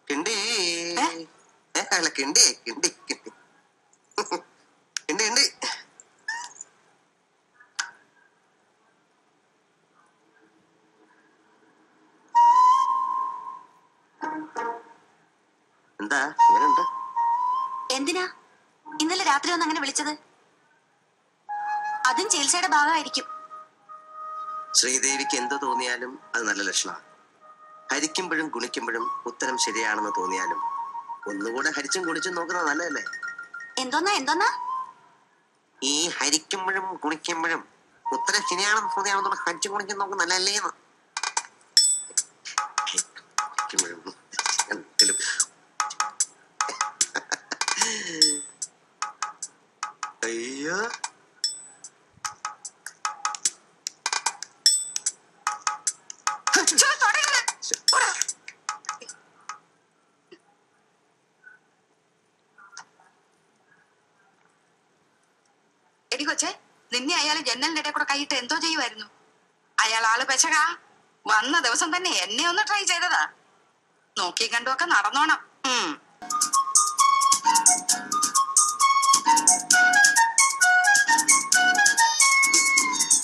കിണ്ടി ഏ? ഏ, അല്ല കിണ്ടി കിണ്ടി കിണ്ടി കിണ്ടി കിണ്ടി എന്താ എങ്ങനെയുണ്ട് എന്തിനാ ഇന്നലെ രാത്രി ഒന്ന് അങ്ങനെ വിളിച്ചത് അതും ചികിത്സയുടെ ഭാഗമായിരിക്കും ശ്രീദേവിക്ക് എന്ത് തോന്നിയാലും അത് നല്ല ലക്ഷണമാണ് ഹരിക്കുമ്പോഴും ഗുണിക്കുമ്പോഴും ഉത്തരം ശരിയാണെന്ന് തോന്നിയാലും ഒന്നുകൂടെ ഹരിച്ചും ഗുണിച്ചും നോക്കുന്നത് നല്ലതല്ലേ എന്തോന്നാ എന്തോന്നാ ഈ ഹരിക്കുമ്പോഴും ഗുണിക്കുമ്പോഴും ഉത്തരം ശരിയാണെന്ന് തോന്നിയാണെന്നുള്ള ഹരിച്ചും ഗുണിച്ചും നോക്കുന്നത് നല്ലതല്ലേ എന്ന് ഹരിക്കുമ്പോഴും എന്തെങ്കിലും അയ്യോ ചോ, തൊടരുത്. പോടാ. എടി കൊച്ചെ നിന്നെ അയാൾ ജനലിന്റെ ഇടയിൽ കൂടെ കൈയിട്ട് എന്തോ ചെയ്യുമായിരുന്നു അയാൾ ആള് പെശകാ വന്ന ദിവസം തന്നെ എന്നെ ഒന്ന് ട്രൈ ചെയ്തതാ നോക്കി കണ്ടുമൊക്കെ നടന്നോണം ഉം